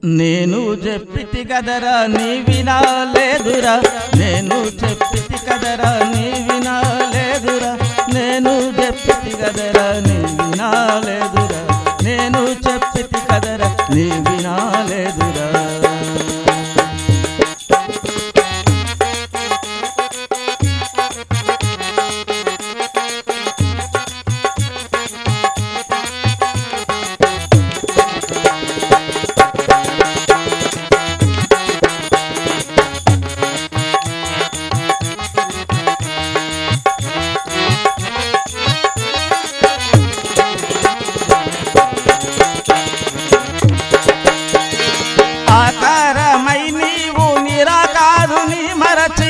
నేను చెప్పితి కదరా నీ వినాలేదురా నేను చెప్పితి కదరా నీ వినాలేదురా నేను చెప్పితి కదరా నీ వినాలేదురా నేను చెప్పితి కదరా నీ వినాలేదురా ఆకారమై నీవు నిరాకారుని మరచి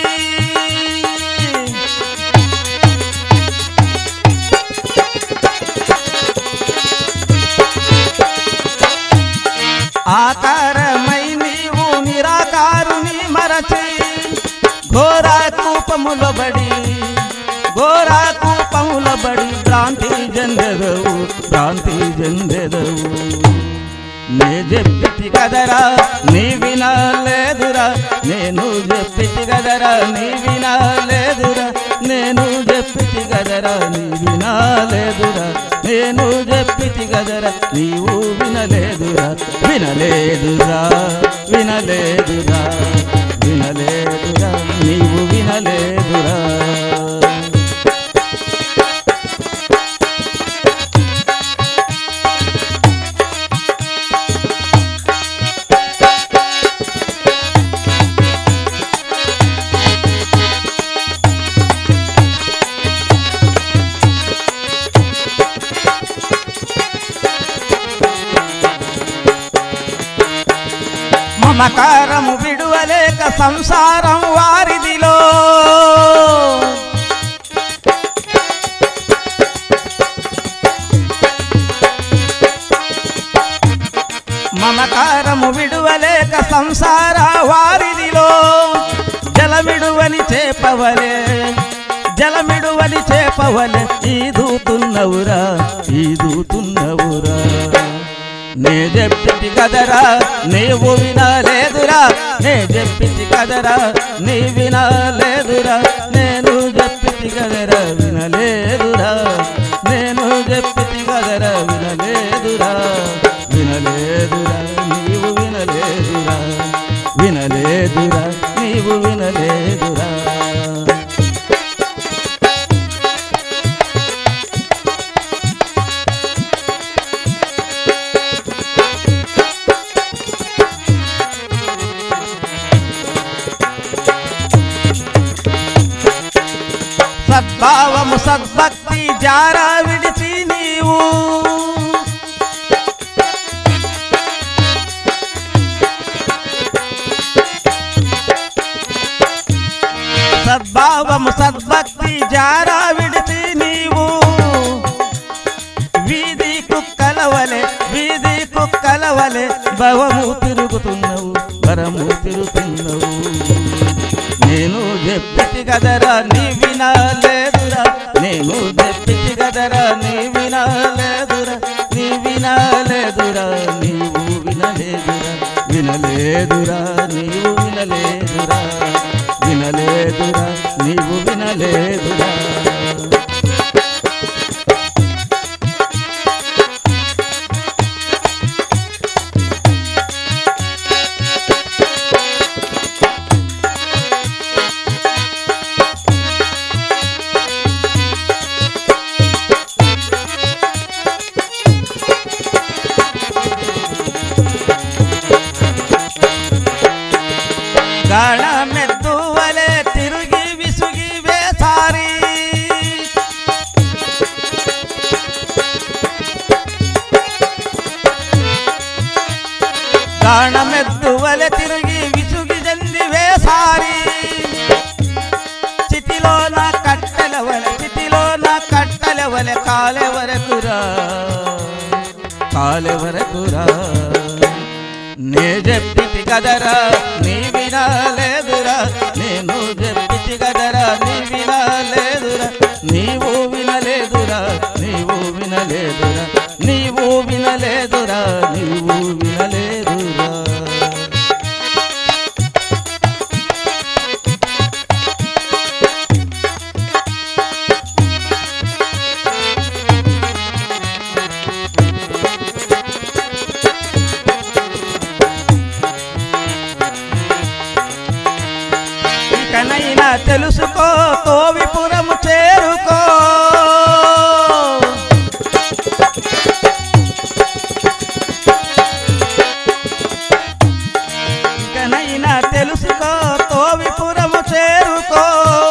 ఆకారమై నీవు నిరాకారుని మరచి ఘోరా కూపముల బడి ఘోరా కూపముల బడి భ్రాంతి జందెదవు భ్రాంతి జందెదవు నే చెప్పితి కదరా నీ వినాలేదురా నేను చెప్పితి కదరా నీ వినాలేదురా నేను చెప్పితి కదరా నీ వినాలేదురా నేను చెప్పితి కదరా నీవు వినలేదురా వినలేదురా వినలేదురా వినలేదురా నీవు వినలేదురా మమకారము విడువలేక సంసారం వారిదిలో మమకారము విడువలేక సంసార వారిదిలో జలమిడువని చేపవలే జలమిడువని చేపవలే ఈదుతున్నవురా ఈదుతున్నవురా నే చెప్పితి కదరా నీవు వినలేదురా నే చెప్పితి కదరా నీ వినలేదురా నేను చెప్పితి కదరా వినలేదురా నేను చెప్పితి కదరా వినలేదురా వినలేదురా నీవు వినలేదురా వినలేదురా నీవు వినలేదురా సద్భావము సద్భక్తి జారా విడిచి నీవు సద్భావము సద్భక్తి జారా విడిచి నీవు వీధి కుక్కలవలే వీధి కుక్కలవలే భవము తిరుగుతున్నావు వరము తిరుగుతున్నావు నేను చెప్పితి కదరా నీ వినాలేదురా నేను చెప్పితి కదరా నీ వినాలేదురా నీ వినాలేదురా నీవు వినలేదురా వినలేదురా నీవు వినలేదురా వినలేదురా నీవు వినలేదురా గణమెద్దువలే తిరిగి విసుగి వేసారి గణమెద్దువలే తిరిగి విసుగి జంది వేసారి చితిలో నా కట్టెల వలె చితిలో నా కట్టెల వలె కాలే వరకురా కాలే వరకురా నే చెప్పితి కదరా నీ వినాలేదురా నేను చెప్పితి కదరా నీ వినాలేదురా నీవు వినలేదురా నీవు వినలేదురా నీవు వినలేదురా నీవు వినలేదురా తెలుసుకో తోవిపురము చేరుకో ఇకనైనా తెలుసుకో తోవిపురము చేరుకో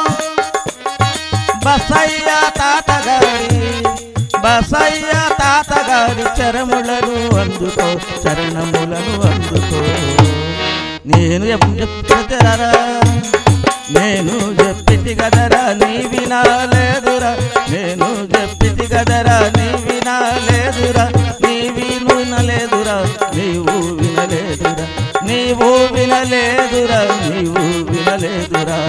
బసయ్య తాతగారి బసయ్య తాతగారి చరములను అందుకో చరణములను అందుకో నేను చెప్తారా నేను చెప్పితి గదరా నీ వినాలేదురా నేను చెప్పితి గదరా నీ వినాలేదురా నీ వినలేదురా నీవు వినలేదురా నీవు వినలేదురా నీవు వినలేదురా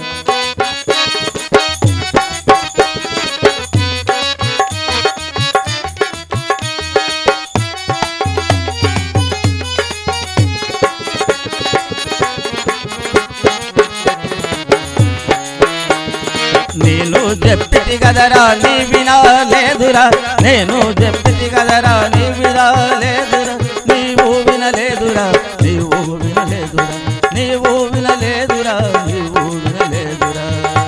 నేను చెప్పితి కదరా నీ వినలేదురా నేను చెప్పితి కదరా నీ వినలేదురా నీవు వినలేదురా నీవు వినలేదురా నీవు వినలేదురా నీవు వినలేదురా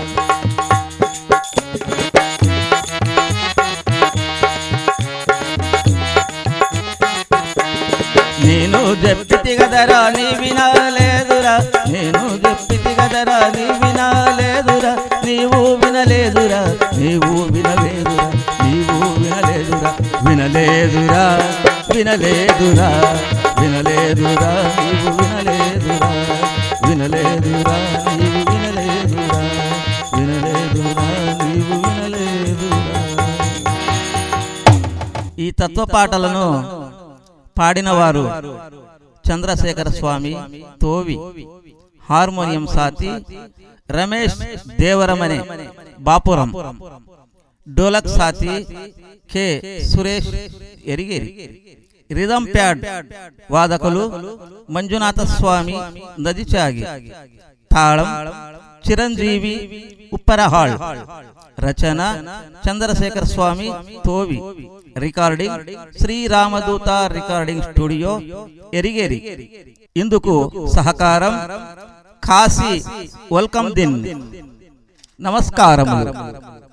నేను చెప్పితి కదరా నీ వినలేదురా నేను చెప్పితి కదరా నీ వినలేదురా నీవు వినలేదురా నీవు వినలేదురా నీవు వినలేదురా వినలేదురా వినలేదురా వినలేదురా నీవు వినలేదురా వినలేదురా నీవు వినలేదురా వినలేదురా నీవు వినలేదురా ఈ తత్వ పాటలను పాడినవారు చంద్రశేఖర స్వామి తోవి హార్మోనియం సాతి రమేష్ దేవరమనే బాపురం డోలక్ సాతి K Suresh Erigeri rhythm pad వాదకులు మంజునాథ స్వామి నదిచాగి తాళం చిరంజీవి ఉప్పరహాళ్ రచన Chandrashekhara Swami Tovi recording Sriramaduta recording studio Erigeri ఇందుకు సహకారం కాశీ వెల్కమ్ దిన్ నమస్కారములు